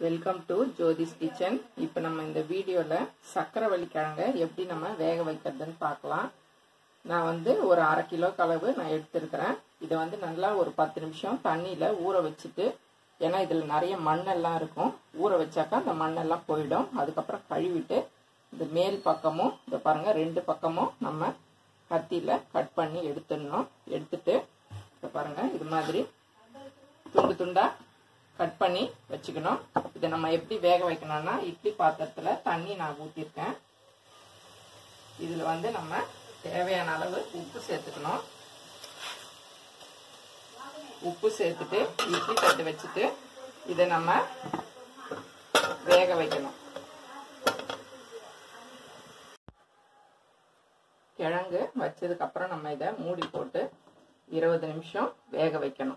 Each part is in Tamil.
வெல்கம் டு ஜோதிஸ் கிச்சன் இப்போ நம்ம இந்த வீடியோவில் சக்கரவள்ளி கிழங்க எப்படி நம்ம வேக வைக்கிறதுன்னு பார்க்கலாம் நான் வந்து ஒரு அரை கிலோ அளவு நான் எடுத்திருக்கிறேன் இதை வந்து நல்லா ஒரு பத்து நிமிஷம் தண்ணியில் ஊற வச்சுட்டு ஏன்னா இதில் நிறைய மண்ணெல்லாம் இருக்கும் ஊற வச்சாக்கா அந்த மண்ணெல்லாம் போயிடும் அதுக்கப்புறம் கழுவிட்டு இந்த மேல் பக்கமும் இந்த பாருங்கள் ரெண்டு பக்கமும் நம்ம கத்தியில் கட் பண்ணி எடுத்துடணும் எடுத்துட்டு இதை பாருங்கள் இது மாதிரி துண்டு துண்டாக கட் பண்ணி வச்சுக்கணும் இதை நம்ம எப்படி வேக வைக்கணும்னா இட்லி பாத்திரத்தில் தண்ணி நான் ஊற்றிருக்கேன் இதில் வந்து நம்ம தேவையான அளவு உப்பு சேர்த்துக்கணும் உப்பு சேர்த்துட்டு இட்லி தட்டு வச்சுட்டு இதை நம்ம வேக வைக்கணும் கிழங்கு வச்சதுக்கப்புறம் நம்ம இதை மூடி போட்டு இருபது நிமிஷம் வேக வைக்கணும்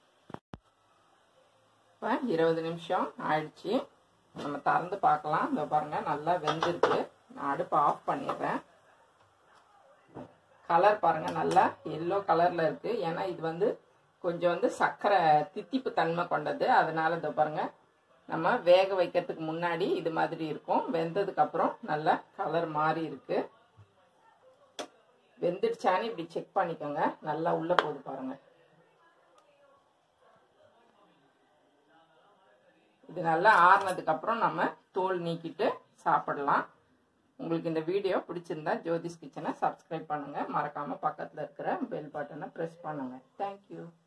இப்போ இருபது நிமிஷம் ஆயிடுச்சு நம்ம திறந்து பார்க்கலாம் இந்த பாருங்க நல்லா வெந்திருக்கு நான் அடுப்பை ஆஃப் பண்ணிடுறேன் கலர் பாருங்க நல்லா எல்லோ கலர்ல இருக்கு ஏன்னா இது வந்து கொஞ்சம் வந்து சர்க்கரை தித்திப்பு தன்மை கொண்டது அதனால இந்த பாருங்க நம்ம வேக வைக்கிறதுக்கு முன்னாடி இது மாதிரி இருக்கும் வெந்ததுக்கு அப்புறம் நல்லா கலர் மாறி இருக்கு வெந்துடுச்சான்னு இப்படி செக் பண்ணிக்கோங்க நல்லா உள்ள போகுது பாருங்க இது நல்லா ஆறுனதுக்கு அப்புறம் நம்ம தோல் நீக்கிட்டு சாப்பிடலாம் உங்களுக்கு இந்த வீடியோ பிடிச்சிருந்தா ஜோதிஸ் கிச்சனை சப்ஸ்கிரைப் பண்ணுங்க மறக்காம பக்கத்தில் இருக்கிற பெல் பட்டனை ப்ரெஸ் பண்ணுங்க தேங்க்யூ